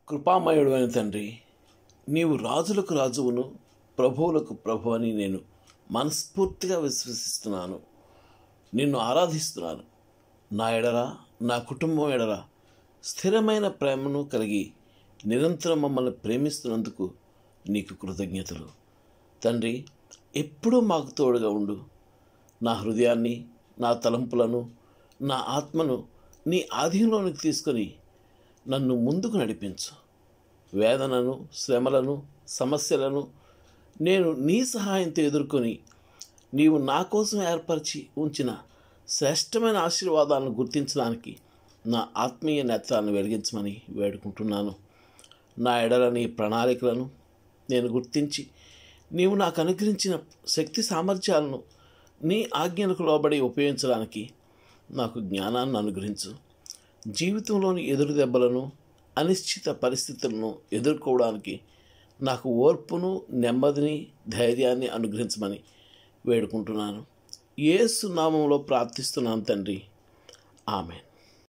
కృపామయుడు అని తండ్రి నీవు రాజులకు రాజువును ప్రభువులకు ప్రభు అని నేను మనస్ఫూర్తిగా విశ్వసిస్తున్నాను నిన్ను ఆరాధిస్తున్నాను నా ఎడల నా కుటుంబం ఎడల స్థిరమైన ప్రేమను కలిగి నిరంతరం మమ్మల్ని ప్రేమిస్తున్నందుకు నీకు కృతజ్ఞతలు తండ్రి ఎప్పుడూ మాకు తోడుగా ఉండు నా హృదయాన్ని నా తలంపులను నా ఆత్మను నీ ఆధీనంలోనికి తీసుకొని నన్ను ముందుకు నడిపించు వేదనను శ్రమలను సమస్యలను నేను నీ సహాయంతో ఎదుర్కొని నీవు నా కోసం ఏర్పరిచి ఉంచిన శ్రేష్టమైన ఆశీర్వాదాలను గుర్తించడానికి నా ఆత్మీయ నేత్రాలను వెలిగించమని వేడుకుంటున్నాను నా ఎడల నీ ప్రణాళికలను నేను గుర్తించి నీవు నాకు అనుగ్రహించిన శక్తి సామర్థ్యాలను నీ ఆజ్ఞలకు లోబడి ఉపయోగించడానికి నాకు జ్ఞానాన్ని అనుగ్రహించు జీవితంలోని ఎదురు దెబ్బలను అనిశ్చిత పరిస్థితులను ఎదుర్కోవడానికి నాకు ఓర్పును నెమ్మదిని ధైర్యాన్ని అనుగ్రహించమని వేడుకుంటున్నాను యేసు నామంలో ప్రార్థిస్తున్నాను తండ్రి ఆమెన్